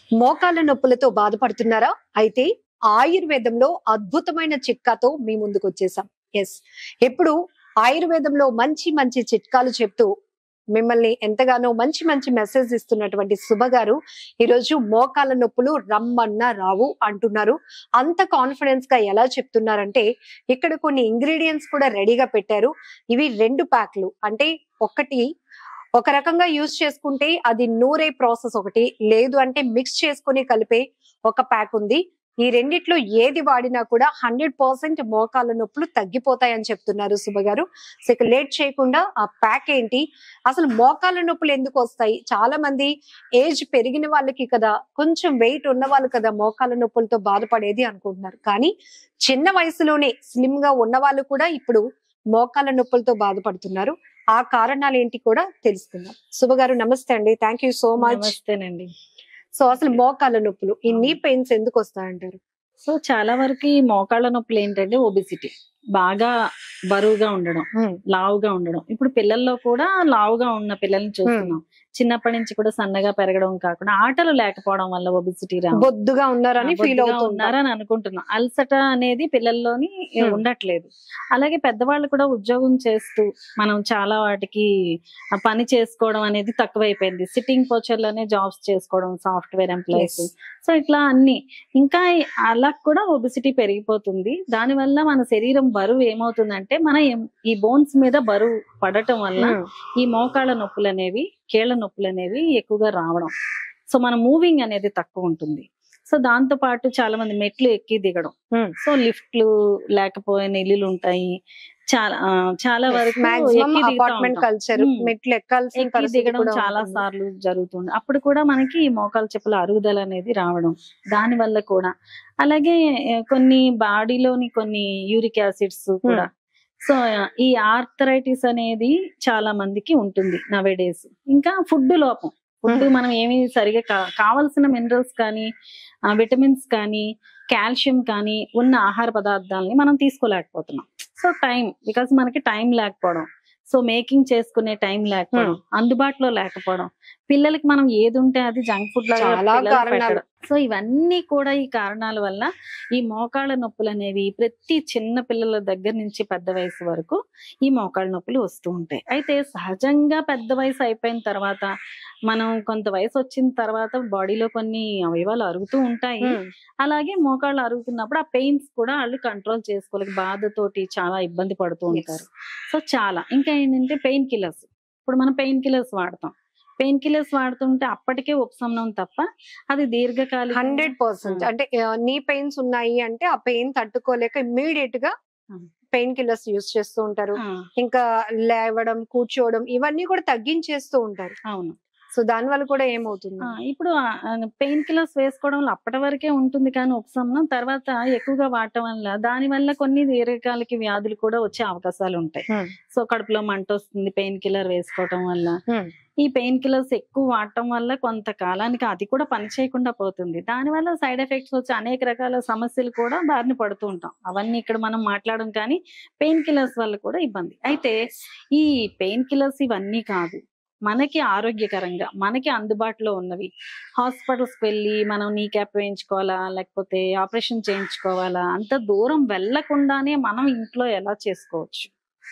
మోకాళ్ళ నొప్పులతో బాధపడుతున్నారా అయితే ఆయుర్వేదంలో అద్భుతమైన చిట్కాతో మీ ముందుకు వచ్చేసాం ఎస్ ఎప్పుడు ఆయుర్వేదంలో మంచి మంచి చిట్కాలు చెప్తూ మిమ్మల్ని ఎంతగానో మంచి మంచి మెసేజ్ ఇస్తున్నటువంటి శుభ గారు ఈరోజు మోకాళ్ళ నొప్పులు రమ్మన్న రావు అంటున్నారు అంత కాన్ఫిడెన్స్ గా ఎలా చెప్తున్నారంటే ఇక్కడ కొన్ని ఇంగ్రీడియంట్స్ కూడా రెడీగా పెట్టారు ఇవి రెండు ప్యాక్లు అంటే ఒకటి ఒక రకంగా యూజ్ చేసుకుంటే అది నూరే ప్రాసెస్ ఒకటి లేదు అంటే మిక్స్ చేసుకుని కలిపే ఒక ప్యాక్ ఉంది ఈ రెండిట్లో ఏది వాడినా కూడా హండ్రెడ్ పర్సెంట్ మోకాళ్ళ నొప్పులు తగ్గిపోతాయని చెప్తున్నారు శుభ గారు సో ఇక లేట్ చేయకుండా ఆ ప్యాక్ ఏంటి అసలు మోకాళ్ళ నొప్పులు ఎందుకు వస్తాయి చాలా మంది ఏజ్ పెరిగిన వాళ్ళకి కదా కొంచెం వెయిట్ ఉన్న వాళ్ళు కదా మోకాళ్ళ నొప్పులతో బాధపడేది అనుకుంటున్నారు కానీ చిన్న వయసులోనే స్లిమ్ గా ఉన్న వాళ్ళు కూడా ఇప్పుడు మోకాళ్ళ నొప్పులతో బాధపడుతున్నారు ఆ కారణాలు ఏంటి కూడా తెలుసుకుందాం శుభ గారు నమస్తే అండి థ్యాంక్ యూ సో మచ్ నమస్తేనండి సో అసలు మోకాళ్ళ నొప్పులు ఈ నీ పెయిన్స్ ఎందుకు వస్తాయంటారు సో చాలా వరకు ఈ మోకాళ్ళ నొప్పులు ఏంటంటే ఒబిసిటీ బాగా బరువుగా ఉండడం లావుగా ఉండడం ఇప్పుడు పిల్లల్లో కూడా లావుగా ఉన్న పిల్లల్ని చూస్తున్నాం చిన్నప్పటి నుంచి కూడా సన్నగా పెరగడం కాకుండా ఆటలు లేకపోవడం వల్ల ఒబిసిటీ రావడం బొద్దుగా ఉన్నారని ఫీల్ బొద్దుగా అవుతున్నారు ఉన్నారని అనుకుంటున్నాం అలసట అనేది పిల్లల్లోని Hmm. ఉండట్లేదు అలాగే పెద్దవాళ్ళు కూడా ఉద్యోగం చేస్తూ మనం చాలా వాటికి ఆ పని చేసుకోవడం అనేది తక్కువైపోయింది సిట్టింగ్ పోచర్లోనే జాబ్స్ చేసుకోవడం సాఫ్ట్వేర్ ఎంప్లాయీస్ సో ఇట్లా అన్ని ఇంకా ఈ- అలా కూడా ఒబిసిటీ పెరిగిపోతుంది దానివల్ల మన శరీరం బరువు ఏమవుతుందంటే మన ఎం- ఈ బోన్స్ మీద బరువు పడటం వల్ల ఈ మోకాళ్ళ నొప్పులు అనేవి కీళ్ళ నొప్పులు అనేవి ఎక్కువగా రావడం సో మన మూవింగ్ అనేది తక్కువ ఉంటుంది సో దాంతో పాటు చాలా మంది మెట్లు ఎక్కి దిగడం Hmm. సో లిఫ్ట్లు లేకపోయిన ఇల్లులు ఉంటాయి చాలా ఆ, చాలా వరకు మాక్సిమం ఎక్కి దిగుతా అపార్ట్మెంట్ ఉంటాం. Culture Hmm. మెట్లు ఎక్కాల్సిన ఎక్కి పరిస్థితి దిగడం కూడా చాలా ఉంటుంది. సార్లు జరుగుతుంది అప్పుడు కూడా మనకి ఈ మోకాలు చెప్పుల అరుగుదల అనేది రావడం దాని వల్ల కూడా అలాగే ఏ, కొన్ని బాడీలోని కొన్ని యూరిక్ యాసిడ్స్ కూడా సో ఈ ఆర్థరైటిస్ అనేది చాలా మందికి ఉంటుంది నవే డేస్ ఇంకా ఫుడ్ లోపం ఫుడ్ Hmm. మనం ఏమి సరిగా కా- కావలసిన మినరల్స్ కానీ విటమిన్స్ కానీ కాల్షియం కానీ ఉన్న ఆహార పదార్థాలని మనం తీసుకోలేకపోతున్నాం సో టైం బికాస్ మనకి టైం లేకపోవడం సో మేకింగ్ చేసుకునే టైం లేకపోవడం అందుబాటులో లేకపోవడం పిల్లలకి మనం ఏది ఉంటే అది జంక్ ఫుడ్ లాగా చాలా పిల్లలకి కారణాలు. పెట్టడం. సో ఇవన్నీ కూడా ఈ కారణాల వల్ల ఈ మోకాళ్ళ నొప్పులు అనేవి ప్రతి చిన్న పిల్లల దగ్గర నుంచి పెద్ద వయసు వరకు ఈ మోకాళ్ళ నొప్పులు వస్తూ ఉంటాయి అయితే సహజంగా పెద్ద వయసు అయిపోయిన తర్వాత మనం కొంత వయసు వచ్చిన తర్వాత బాడీలో కొన్ని అవయవాలు అరుగుతూ ఉంటాయి Hmm. అలాగే మోకాళ్ళు అరుగుతున్నప్పుడు ఆ పెయిన్స్ కూడా వాళ్ళు కంట్రోల్ చేసుకోలేక బాధతోటి చాలా ఇబ్బంది పడుతూ ఉంటారు సో చాలా ఇంకా ఏంటంటే పెయిన్ కిల్లర్స్ ఇప్పుడు మనం పెయిన్ కిల్లర్స్ వాడతాం పెయిన్ కిల్లర్స్ వాడుతుంటే అప్పటికే ఉపశమనం తప్ప అది దీర్ఘకాలిక హండ్రెడ్ పర్సెంట్ Hmm. అంటే ఆ, నీ పెయిన్స్ ఉన్నాయి అంటే ఆ పెయిన్ తట్టుకోలేక ఇమ్మీడియట్ గా Hmm. పెయిన్ కిల్లర్స్ యూస్ చేస్తూ ఉంటారు ఇంకా లేవడం కూర్చోవడం ఇవన్నీ కూడా తగ్గించేస్తూ ఉంటారు అవును సో దాని వల్ల కూడా ఏమవుతుంది ఆ, ఇప్పుడు పెయిన్ కిల్లర్స్ వేసుకోవడం వల్ల అప్పటి వరకే ఉంటుంది కానీ ఉపశమనం తర్వాత ఎక్కువగా వాడటం వల్ల దాని వల్ల కొన్ని దీర్ఘకాలిక వ్యాధులు కూడా వచ్చే అవకాశాలు ఉంటాయి Hmm. సో కడుపులో మంట వస్తుంది పెయిన్ కిల్లర్ వేసుకోవటం వల్ల Hmm. ఈ పెయిన్ కిల్లర్స్ ఎక్కువ వాడటం వల్ల కొంతకాలానికి అది కూడా పని చేయకుండా పోతుంది దాని వల్ల సైడ్ ఎఫెక్ట్స్ వచ్చి అనేక రకాల సమస్యలు కూడా బారిన పడుతూ ఉంటాం అవన్నీ ఇక్కడ మనం మాట్లాడడం కానీ పెయిన్ కిల్లర్స్ వల్ల కూడా ఇబ్బంది అయితే ఈ పెయిన్ కిల్లర్స్ ఇవన్నీ కాదు మనకి ఆరోగ్యకరంగా మనకి అందుబాటులో ఉన్నవి హాస్పిటల్స్ వెళ్ళి మనం నీ క్యాప్ వేయించుకోవాలా లేకపోతే ఆపరేషన్ చేయించుకోవాలా అంత దూరం వెళ్లకుండానే మనం ఇంట్లో ఎలా చేసుకోవచ్చు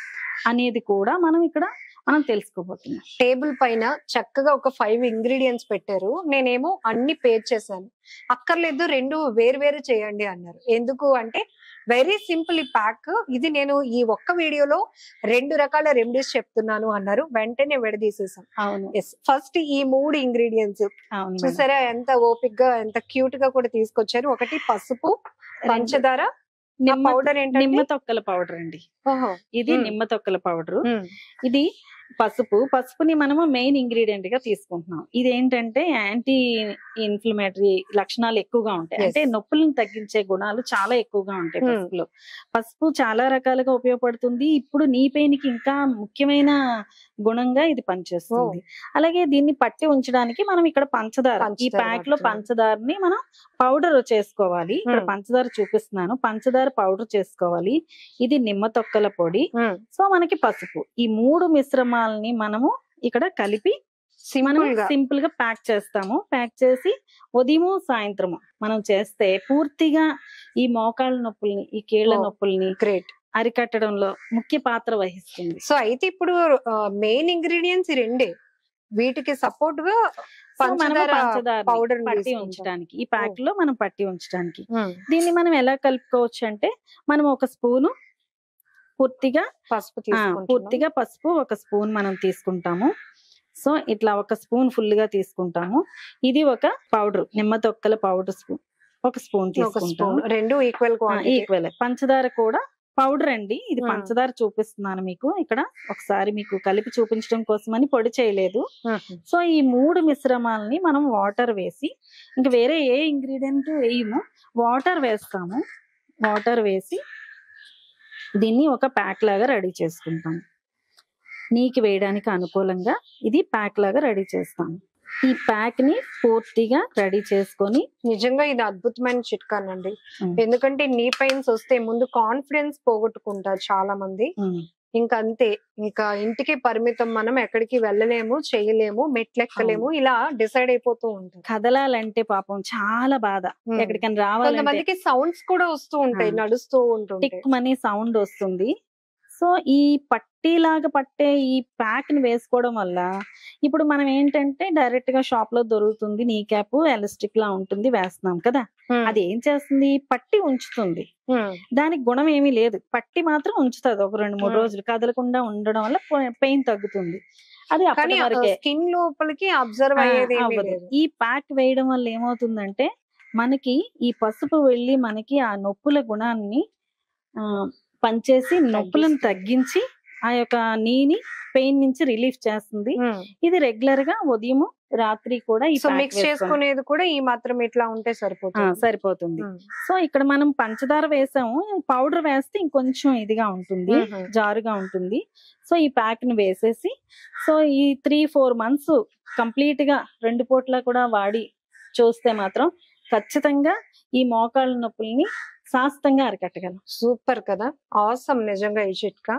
అనేది కూడా మనం ఇక్కడ మనం తెలుసుకోబోతున్నాం టేబుల్ పైన చక్కగా ఒక ఫైవ్ ఇంగ్రీడియంట్స్ పెట్టారు నేనేమో అన్ని పేర్ చేశాను అక్కర్లేదు రెండు వేరు వేరు చేయండి అన్నారు ఎందుకు అంటే వెరీ సింపుల్ ఈ ప్యాక్ ఇది నేను ఈ ఒక్క వీడియోలో రెండు రకాల రెమెడీస్ చెప్తున్నాను అన్నారు వెంటనే విడదీసేసాం అవును ఎస్ ఫస్ట్ ఈ మూడు ఇంగ్రీడియంట్స్ అవును మేడం. చూసారా ఎంత ఓపిక్ గా ఎంత క్యూట్ గా కూడా తీసుకొచ్చారు ఒకటి పసుపు పంచదార నిమ్మ పౌడర్ నిమ్మ ఏంటంటే తొక్కల పౌడర్ అండి ఓహో ఇది మ్మ్. నిమ్మ తొక్కల పౌడర్ ఉమ్, ఇది పసుపు పసుపుని మనము మెయిన్ ఇంగ్రీడియంట్ గా తీసుకుంటున్నాం ఇది ఏంటంటే యాంటీ ఇన్ఫ్లమేటరీ లక్షణాలు ఎక్కువగా ఉంటాయి Yes. అంటే నొప్పులను తగ్గించే గుణాలు చాలా ఎక్కువగా ఉంటాయి Hmm. పసుపులో పసుపు చాలా రకాలుగా ఉపయోగపడుతుంది ఇప్పుడు నీ పెయిన్ కి ఇంకా ముఖ్యమైన గుణంగా ఇది పనిచేస్తుంది అలాగే దీన్ని పట్టి ఉంచడానికి మనం ఇక్కడ పంచదార ఈ పంచదార ప్యాక్ లో వాడుతున్నాం. పంచదారని మనం పౌడర్ చేసుకోవాలి ఇక్కడ Hmm. పంచదార చూపిస్తున్నాను పంచదార పౌడర్ చేసుకోవాలి ఇది నిమ్మ తొక్కల పొడి ఉమ్, సో మనకి పసుపు ఈ మూడు మిశ్రమాలని మనము ఇక్కడ కలిపి మనం సింపుల్ గా సింపుల్ గా ప్యాక్ చేస్తాము ప్యాక్ చేసి ఉదయము సాయంత్రము మనం చేస్తే పూర్తిగా ఈ మోకాళ్ళ నొప్పుల్ని ఈ కీళ్ళ Oh. నొప్పుల్ని గ్రేట్ అరికట్టడంలో ముఖ్య పాత్ర వహిస్తుంది సో అయితే ఇప్పుడు మెయిన్ ఇంగ్రీడియంట్స్ ఈ రెండే వీటికి సపోర్ట్ గా సో మనము పంచదార పంచదార powder ని పట్టి తీసుకుంటాం. ఉంచడానికి ఈ ప్యాక్ లో మనం పట్టి ఉంచడానికి ఉమ్, దీన్ని మనం ఎలా కలుపుకోవచ్చు అంటే మనం ఒక స్పూను పూర్తిగా పసుపు ఆ, తీసుకుంటున్నాం పూర్తిగా పసుపు ఒక స్పూన్ మనం తీసుకుంటాము సో ఇట్లా ఒక స్పూన్ ఫుల్ గా తీసుకుంటాము ఇది ఒక పౌడర్ నిమ్మ తొక్కల పౌడర్ స్పూన్ ఒక స్పూన్ ఒక తీసుకుంటాము స్పూన్ రెండు ఈక్వల్ క్వాంటిటీ ఈక్వల్ పంచదార కూడా పౌడర్ అండి ఇది ఆ. పంచదార చూపిస్తున్నాను మీకు ఇక్కడ ఒకసారి మీకు కలిపి చూపించడం కోసమని పొడి చేయలేదు సో ఈ మూడు మిశ్రమాలని మనం వాటర్ వేసి ఇంకా వేరే ఏ ఇంగ్రీడియంట్ వేయము వాటర్ వేస్తాము వాటర్ వేసి దీన్ని ఒక ప్యాక్ లాగా రెడీ చేసుకుంటాము నీకు వేయడానికి అనుకూలంగా ఇది ప్యాక్ లాగా రెడీ చేస్తాము ఈ ప్యాక్ ని పూర్తిగా రెడీ చేసుకొని నిజంగా ఇది అద్భుతమైన చిట్కానండి ఉమ్. ఎందుకంటే నీ పెయిన్స్ వస్తే ముందు కాన్ఫిడెన్స్ పోగొట్టుకుంటారు చాలా మంది ఉమ్, ఇంకా అంతే ఇంకా ఇంటికి పరిమితం మనం ఎక్కడికి వెళ్ళలేము చేయలేము మెట్లెక్కలేము ఇలా డిసైడ్ అయిపోతూ ఉంటారు కదలాలంటే పాపం చాలా బాధ ఉమ్. ఎక్కడికైనా రావాలంటే కొంతమందికి సౌండ్స్ కూడా వస్తూ ఉంటాయి ఆ. నడుస్తూ ఉంటుంటాయి టిక్ మనీ సౌండ్ వస్తుంది సో ఈ పట్టీలాగా పట్టే ఈ ప్యాక్ ని వేసుకోవడం వల్ల ఇప్పుడు మనం ఏంటంటే డైరెక్ట్ గా షాప్ లో దొరుకుతుంది నీ క్యాప్ ఎలాస్టిక్ లా ఉంటుంది వేస్తున్నాం కదా ఉమ్. అది ఏం చేస్తుంది పట్టి ఉంచుతుంది ఉమ్. దానికి గుణం ఏమీ లేదు పట్టి మాత్రం ఉంచుతుంది ఒక రెండు మూడు Hmm. రోజులు కదలకుండా ఉండడం వల్ల పెయిన్ తగ్గుతుంది అది కానీ అప్పటి వరకే స్కిన్ లోపలికి అబ్జర్వ్ ఆ, అయ్యేది ఏమీ అవ్వదు. లేదు ఈ ప్యాక్ వేయడం వల్ల ఏమవుతుందంటే మనకి ఈ పసుపు వెళ్ళి మనకి ఆ నొప్పుల గుణాన్ని ఆ, పనిచేసి నొప్పులను తగ్గించి ఆ యొక్క నీని పెయిన్ నుంచి రిలీఫ్ చేస్తుంది ఇది రెగ్యులర్ గా ఉదయం రాత్రి కూడా ఈ సో pack మిక్స్ వేసుకోవాలి. చేసుకునేది కూడా ఈ మాత్రం ఇట్లా ఉంటే ఆ, సరిపోతుంది సరిపోతుంది ఉమ్. సో ఇక్కడ మనం పంచదార వేసాము పౌడర్ వేస్తే ఇంకొంచెం ఇదిగా ఉంటుంది ఉమ్. జారుగా ఉంటుంది సో ఈ ప్యాక్ ని వేసేసి సో ఈ త్రీ ఫోర్ మంత్స్ కంప్లీట్ గా రెండు పూట్ల కూడా వాడి చూస్తే మాత్రం ఖచ్చితంగా ఈ మోకాళ్ళ నొప్పుల్ని శాస్తంగా అరికట్టగలం సూపర్ కదా ఆసమ్ నిజంగా ఈ చిట్కా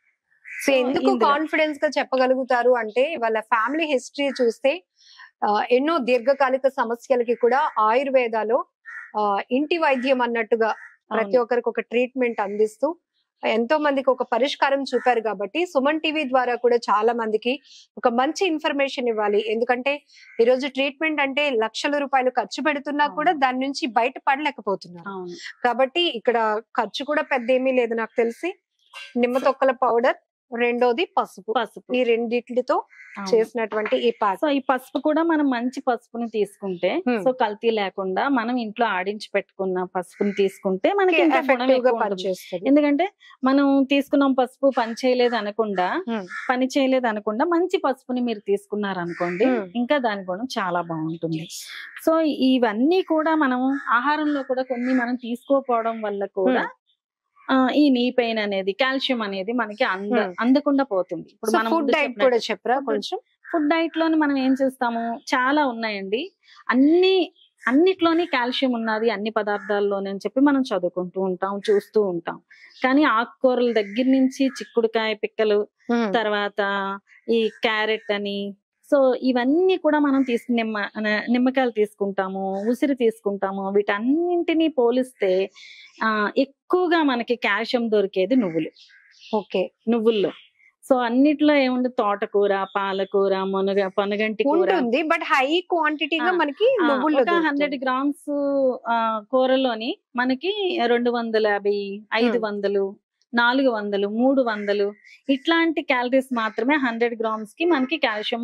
సో So, ఎందుకు ఇందులో- కాన్ఫిడెన్స్ గా చెప్పగలుగుతారు అంటే వాళ్ళ ఫ్యామిలీ హిస్టరీ చూస్తే ఆ, ఎన్నో దీర్ఘకాలిక సమస్యలకి కూడా ఆయుర్వేదాలో ఆ, ఇంటి వైద్యం అన్నట్టుగా ప్రతి అవును. ఒక్కరికి ఒక ట్రీట్మెంట్ అందిస్తూ ఎంతో మందికి ఒక పరిష్కారం చూపారు కాబట్టి సుమన్ టీవీ ద్వారా కూడా చాలా మందికి ఒక మంచి ఇన్ఫర్మేషన్ ఇవ్వాలి ఎందుకంటే ఈ రోజు ట్రీట్మెంట్ అంటే లక్షల రూపాయలు ఖర్చు పెడుతున్నా అవును. కూడా దాని నుంచి బయట పడలేకపోతున్నారు అవును కాబట్టి ఇక్కడ ఖర్చు కూడా పెద్ద ఏమీ లేదు నాకు తెలిసి నిమ్మ తొక్కల పౌడర్ రెండోది పసుపు పసుపు ఈ రెండిట్లతో అవును. చేసినటువంటి ఈ ప్యాక్ సో ఈ పసుపు కూడా మనం మంచి పసుపుని తీసుకుంటే Hmm. సో కల్తీ లేకుండా మనం ఇంట్లో ఆడించి పెట్టుకున్న పసుపుని తీసుకుంటే మనకి ఇంకా గుణం ఎఫెక్టివ్ గా ఎక్కువ ఉంటుంది. పనిచేస్తుంది ఎందుకంటే మనం తీసుకున్నాం పసుపు పని చేయలేదు అనకుండా Hmm. పని చేయలేదు అనకుండా మంచి పసుపుని మీరు తీసుకున్నారు అనుకోండి Hmm. ఇంకా దాని గుణం చాలా బాగుంటుంది సో ఇవన్నీ కూడా మనం ఆహారంలో కూడా కొన్ని మనం తీసుకోపోవడం వల్ల కూడా ఆ, ఈ నీ పెయిన్ అనేది కాల్షియం అనేది మనకి అంద Hmm. అందకుండా పోతుంది ఇప్పుడు సో మనం ఫుడ్ డైట్ కూడా చెప్పరా కొంచెం ఫుడ్ డైట్ లోని మనం ఏం చేస్తాము చాలా ఉన్నాయండి అన్ని అన్నిట్లోని కాల్షియం ఉన్నది అన్ని పదార్థాల్లోనే అని చెప్పి మనం చదువుకుంటూ ఉంటాం చూస్తూ ఉంటాం కానీ ఆకుకూరల దగ్గర నుంచి చిక్కుడుకాయ పిక్కలు తర్వాత ఈ క్యారెట్ అని సో ఇవన్నీ కూడా మనం తీసుకు నిమ్మ న- నిమ్మకాయలు తీసుకుంటాము ఉసిరి తీసుకుంటాము వీటన్నింటినీ పోలిస్తే ఆ ఎక్కువగా మనకి కాల్షియం దొరికేది నువ్వులు ఓకే నువ్వుల్లో సో అన్నిట్లో ఏముంది తోటకూర పాలకూర మునగ పనుగంటి కూర ఉంటుంది బట్ హై క్వాంటిటీగా ఆ, మనకి ఆ, నువ్వులు ఒక హండ్రెడ్ గ్రామ్స్ ఆ, కూరలోని మనకి రెండు వందల యాభై ఐదు Hmm. వందలు నాలుగు వందలు మూడు వందలు ఇట్లాంటి క్యాలరీస్ మాత్రమే హండ్రెడ్ గ్రామ్స్ కి మనకి కాల్షియం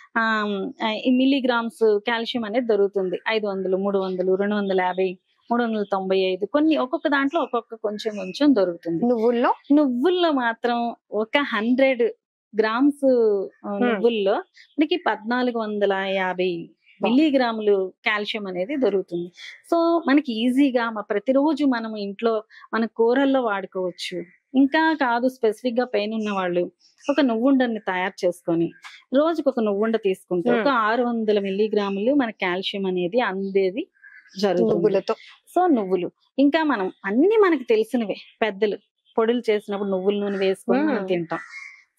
మిల్లీగ్రామ్స్ కాల్షియం అనేది దొరుకుతుంది ఐదు వందలు మూడు వందలు రెండు వందల యాభై మూడు వందల తొంభై ఐదు కొన్ని ఒక్కొక్క దాంట్లో ఒక్కొక్క కొంచెం కొంచెం దొరుకుతుంది నువ్వుల్లో నువ్వుల్లో మాత్రం ఒక హండ్రెడ్ గ్రామ్స్ ఆ, నువ్వుల్లో మనకి పద్నాలుగు వందల యాభై మిల్లీగ్రాములు కాల్షియం అనేది దొరుకుతుంది సో మనకి ఈజీగా మా ప్రతిరోజు మనం ఇంట్లో మన కూరల్లో వాడుకోవచ్చు ఇంకా కాదు స్పెసిఫిక్ గా పెయిన్ ఉన్న వాళ్ళు ఒక నువ్వుండని తయారు చేసుకొని రోజుకి ఒక నువ్వుండ తీసుకుంటే Hmm. ఒక ఆరు వందల మిల్లీగ్రాములు మన కాల్షియం అనేది అందేది జరుగుతుంది నువ్వులతో సో నువ్వులు ఇంకా మనం అన్ని మనకి తెలిసినవే పెద్దలు పొడులు చేసినప్పుడు నువ్వుల నూనె వేసుకొని మనం మ్మ్. తింటాం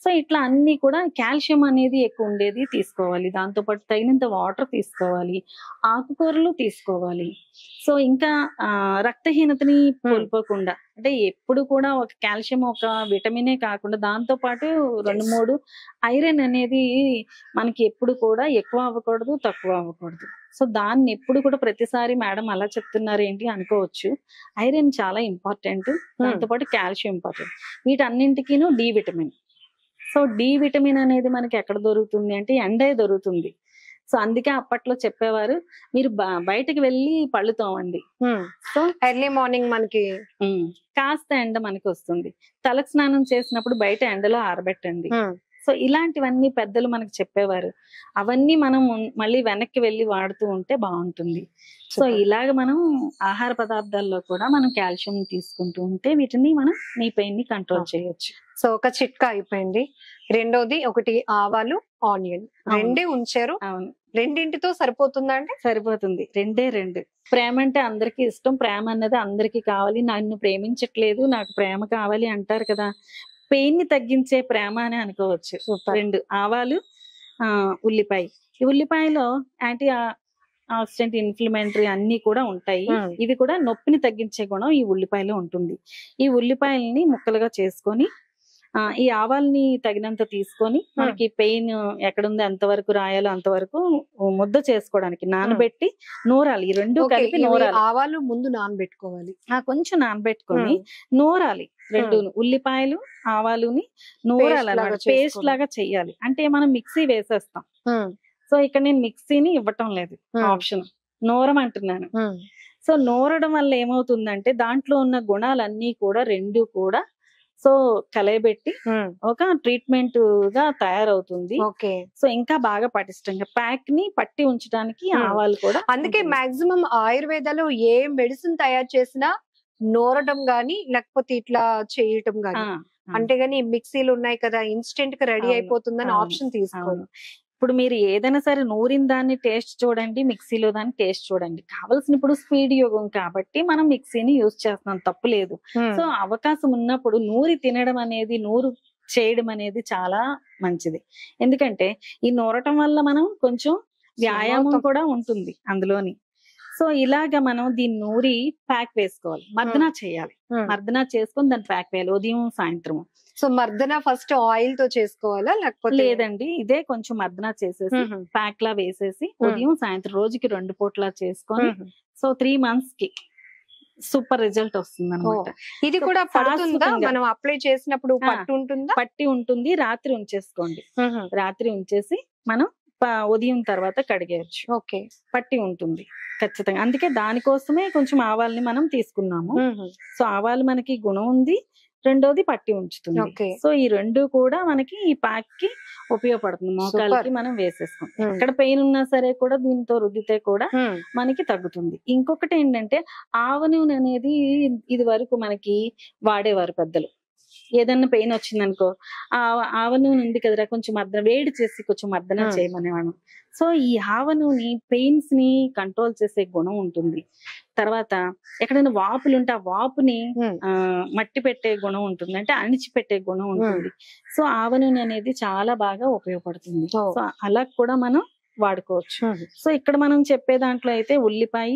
సో ఇట్లా అన్ని కూడా కాల్షియం అనేది ఎక్కువ ఉండేది తీసుకోవాలి దాంతో పాటు తగినంత వాటర్ తీసుకోవాలి ఆకుకూరలు తీసుకోవాలి సో ఇంకా ఆ, రక్తహీనతని కోల్పోకుండా అంటే ఎప్పుడు కూడా ఒక కాల్షియం ఒక విటమినే కాకుండా దాంతో పాటు రెండు Yes. మూడు ఐరన్ అనేది మనకి ఎప్పుడు కూడా ఎక్కువ అవ్వకూడదు తక్కువ అవ్వకూడదు సో దాన్ని ఎప్పుడు కూడా ప్రతిసారి మేడం అలా చెప్తున్నారు ఏంటి అనుకోవచ్చు ఐరన్ చాలా ఇంపార్టెంట్ దాంతో పాటు కాల్షియం ఇంపార్టెంట్ వీటన్నింటికిను D vitamin so D vitamin అనేది మనకి ఎక్కడ దొరుకుతుంది అంటే ఎండే దొరుకుతుంది సో అందుకే అప్పట్లో చెప్పేవారు మీరు బ- బయటకు వెళ్ళి పళ్ళు తోమండి సో ఎర్లీ మార్నింగ్ మనకి ఉమ్, కాస్త ఎండ మనకి వస్తుంది తలకు స్నానం చేసినప్పుడు బయట ఎండలో ఆరబెట్టండి సో ఇలాంటివన్నీ పెద్దలు మనకు చెప్పేవారు అవన్నీ మనం ఉన్- మళ్ళీ వెనక్కి వెళ్ళి వాడుతూ ఉంటే బాగుంటుంది సో Super. ఇలాగ మనం ఆహార పదార్థాల్లో కూడా మనం కాల్షియం తీసుకుంటూ ఉంటే వీటిని మనం నీ పెయిన్ ని కంట్రోల్ Okay. చేయొచ్చు సో ఒక చిట్కా అయిపోయింది రెండోది ఒకటి ఆవాలు ఆనియన్ అవును. రెండే ఉంచారు అవును రెండింటితో సరిపోతుందా అంటే సరిపోతుంది రెండే రెండు ప్రేమ అంటే అందరికి ఇష్టం ప్రేమ అన్నది అందరికి కావాలి నన్ను ప్రేమించట్లేదు నాకు ప్రేమ కావాలి అంటారు కదా పెయిన్ ని తగ్గించే ప్రేమ అని అనుకోవచ్చు సూపర్ రెండు ఆవాలు ఆ ఉల్లిపాయ ఈ ఉల్లిపాయలో యాంటీ ఆక్సిడెంట్ ఇన్ఫ్లమేటరీ అన్ని కూడా ఉంటాయి Hmm. ఇది కూడా నొప్పిని తగ్గించే గుణం ఈ ఉల్లిపాయలో ఉంటుంది ఈ ఉల్లిపాయల్ని ముక్కలుగా చేసుకొని ఆ, ఈ ఆవాల్ని తగినంత తీసుకొని మనకి పెయిన్ ఎక్కడుంది ఎంతవరకు రాయాలో అంతవరకు ముద్ద చేసుకోవడానికి నానబెట్టి నూరాలి ఈ రెండు Okay, కలిపి ఇవి నూరాలి ఆవాలు ముందు నానబెట్టుకోవాలి ఆ, కొంచెం నానబెట్టుకొని నూరాలి రెండు ఉల్లిపాయలు ఆవాలుని నూరాలి లాగా అన్నమాట పేస్ట్ చేసుకోవాలి. లాగా చెయ్యాలి అంటే మనం మిక్సీ వేసేస్తాం ఉమ్, సో ఇక్కడ నేను మిక్సీని ఇవ్వటం లేదు ఉమ్, ఆప్షన్ నూరం అంటున్నాను ఉమ్, సో నూరడం వల్ల ఏమవుతుందంటే దాంట్లో ఉన్న గుణాలన్నీ కూడా రెండు కూడా సో కలయబెట్టి ఉమ్, ఒక ట్రీట్మెంట్ గా తయారవుతుంది ఓకే సో ఇంకా బాగా పటిష్టంగా ప్యాక్ ని పట్టి ఉంచడానికి Hmm. ఆవాలు కూడా అందుకే ఉంటుంది. మాక్సిమం ఆయుర్వేదాలో ఏ మెడిసిన్ తయారు చేసినా నోరడం గాని లేకపోతే ఇట్లా చేయటం ఆ, గాని ఆ. అంటే గాని మిక్సీలు ఉన్నాయి కదా ఇన్స్టెంట్ గా రెడీ అవును, అయిపోతుందని అవును, ఆప్షన్ తీసుకోవాలి అవును. ఇప్పుడు మీరు ఏదైనా సరే నూరిన దాన్ని టేస్ట్ చూడండి మిక్సీలో దాన్ని టేస్ట్ చూడండి కావాల్సిన ఇప్పుడు స్పీడ్ యుగం కాబట్టి మనం మిక్సీని యూజ్ చేస్తున్నాం తప్పు లేదు సో అవకాశం ఉన్నప్పుడు నూరి తినడం అనేది నూరు చేయడం అనేది చాలా మంచిది ఎందుకంటే ఈ నూరటం వల్ల మనం కొంచెం వ్యాయామం అవుతాం. కూడా ఉంటుంది అందులోని సో ఇలాగ మనం దీన్ని నూరి ప్యాక్ వేసుకోవాలి మర్దనా చేయాలి మర్దనా చేసుకొని దాన్ని ప్యాక్ వేయాలి ఉదయం సాయంత్రం సో మర్దన ఫస్ట్ ఆయిల్ తో చేసుకోవాలా లేకపోతే లేదండి ఇదే కొంచెం మర్దనా చేసేసి మ్మ్. ప్యాక్ లా వేసేసి ఉదయం సాయంత్రం రోజుకి రెండు పూట్ల చేసుకొని మ్మ్. సో త్రీ మంత్స్ కి సూపర్ రిజల్ట్ వస్తుంది అనమాట ఇది సో కూడా పడుతుందా శాశ్వతంగా. మనం అప్లై చేసినప్పుడు ఆ. పట్టు ఉంటుందా పట్టి ఉంటుంది రాత్రి ఉంచేసుకోండి రాత్రి ఉంచేసి మనం ప- ఉదయం తర్వాత కడిగేయచ్చు ఓకే పట్టి ఉంటుంది ఖచ్చితంగా అందుకే దానికోసమే కొంచెం ఆవాల్ని మనం తీసుకున్నాము సో ఆవాలు మనకి గుణం ఉంది రెండోది పట్టి ఉంచుతుంది ఓకే సో ఈ రెండు కూడా మనకి ఈ ప్యాక్ కి ఉపయోగపడుతుంది మోకాలకి మనం వేసేసుకోం ఎక్కడ పెయిన్ ఉన్నా సరే కూడా దీంతో రుద్దితే కూడా మనకి తగ్గుతుంది ఇంకొకటి ఏంటంటే ఆవ నూనె అనేది ఇది వరకు మనకి వాడేవారు పెద్దలు ఏదన్నా పెయిన్ వచ్చిందనుకో ఆ ఆవ నూనె ఉంది కదరా కొంచెం మర్దన వేడి చేసి కొంచెం మర్దన Hmm. చేయమనేవాడు సో ఈ ఆవ నూనె పెయిన్స్ ని కంట్రోల్ చేసే గుణం ఉంటుంది తర్వాత ఎక్కడైనా వాపులు ఉంటే ఆ వాపుని ఆ మట్టి పెట్టే గుణం ఉంటుంది అంటే అణిచిపెట్టే గుణం ఉంటుంది సో ఆవ నూనె అనేది చాలా బాగా ఉపయోగపడుతుంది Oh. సో అలా కూడా మనం వాడుకోవచ్చు సో ఇక్కడ మనం చెప్పే దాంట్లో అయితే ఉల్లిపాయ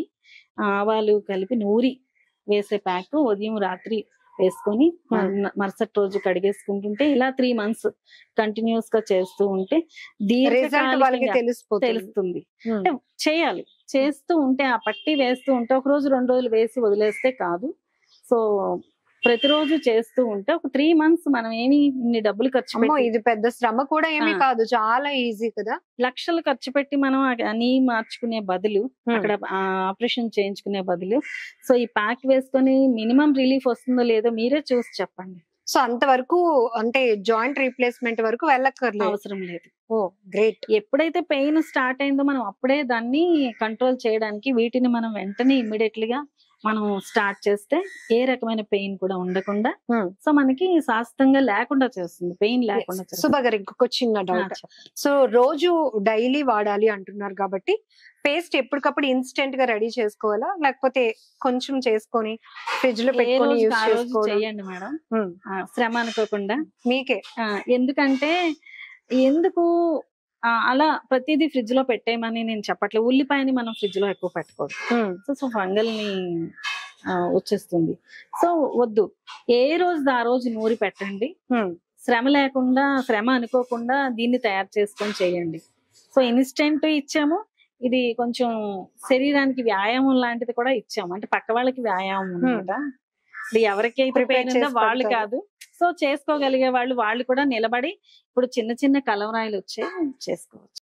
ఆవాలు కలిపి నూరి వేసే ప్యాక్ ఉదయం రాత్రి వేసుకొని మర్న- మరుసటి రోజు కడిగేసుకుంటుంటే ఇలా త్రీ మంత్స్ కంటిన్యూస్ గా చేస్తూ ఉంటే రిజల్ట్ వాళ్ళకి దీర్ఘకాలికంగా తెలిసిపోతుంది తెలుస్తుంది ఉమ్. అంటే చేయాలి చేస్తూ ఉంటే ఆ పట్టి వేస్తూ ఉంటే ఒక రోజు రెండు రోజులు వేసి వదిలేస్తే కాదు సో ప్రతిరోజు చేస్తూ ఉంటే ఒక త్రీ మంత్స్ మనం ఏమి ఇన్ని డబ్బులు ఖర్చు అమ్మో పెట్టి ఇది పెద్ద శ్రమ కూడా ఏమీ ఆ. కాదు చాలా ఈజీ కదా లక్షలు ఖర్చు పెట్టి మనం అన్ని మార్చుకునే బదులు అక్కడ ఆపరేషన్ చేయించుకునే బదులు సో ఈ ప్యాక్ వేసుకొని మినిమం రిలీఫ్ వస్తుందో లేదో మీరే చూసి చెప్పండి సో అంతవరకు అంటే జాయింట్ రీప్లేస్మెంట్ వరకు వెళ్ళక్కర్లేదు అవసరం లేదు ఓ గ్రేట్ ఎప్పుడైతే పెయిన్ స్టార్ట్ అయిందో మనం అప్పుడే దాన్ని కంట్రోల్ చేయడానికి వీటిని మనం వెంటనే ఇమ్మీడియట్ గా మనం స్టార్ట్ చేస్తే ఏ రకమైన పెయిన్ కూడా ఉండకుండా Hmm. సో మనకి శాస్త్రంగా లేకుండా చేస్తుంది పెయిన్ లేకుండా చేస్తుంది సుభా గారు ఇంకొక చిన్న ఆ, డౌట్ చెప్పండి. సో రోజు డైలీ వాడాలి అంటున్నారు కాబట్టి పేస్ట్ ఎప్పటికప్పుడు ఇన్స్టెంట్ గా రెడీ చేసుకోవాలా లేకపోతే కొంచెం చేసుకొని ఫ్రిడ్జ్ లో ఏ పెట్టుకొని రోజుకి యూస్ ఆ రోజు చేసుకోవడం చేయండి మేడం ఉమ్, ఆ, శ్రమ అనుకోకుండా మీకే ఆ, ఎందుకంటే ఎందుకు ఆ, అలా ప్రతిదీ ఫ్రిడ్జ్ లో పెట్టేయమని నేను చెప్పట్లేదు ఉల్లిపాయని మనం ఫ్రిడ్జ్ లో ఎక్కువ పెట్టకూడదు ఉమ్, సో సో ఫంగల్ ని ఆ, వచ్చేస్తుంది సో వద్దు ఏ రోజు ఆ రోజు నూరి పెట్టండి ఉమ్, శ్రమ లేకుండా శ్రమ అనుకోకుండా దీన్ని తయారు చేసుకొని చేయండి సో ఇన్స్టెంట్ ఇచ్చాము ఇది కొంచెం శరీరానికి వ్యాయామం లాంటిది కూడా ఇచ్చాము అంటే పక్క వాళ్ళకి వ్యాయామం అనమాట ఇది ఎవరికైతే Prepare పెయిన్ ఉందో చేసి వాళ్ళు పెడతారు. కాదు సో చేసుకోగలిగే వాళ్ళు వాళ్ళు కూడా నిలబడి ఇప్పుడు చిన్న చిన్న కలవరాయిలు వచ్చే చేసుకోవచ్చు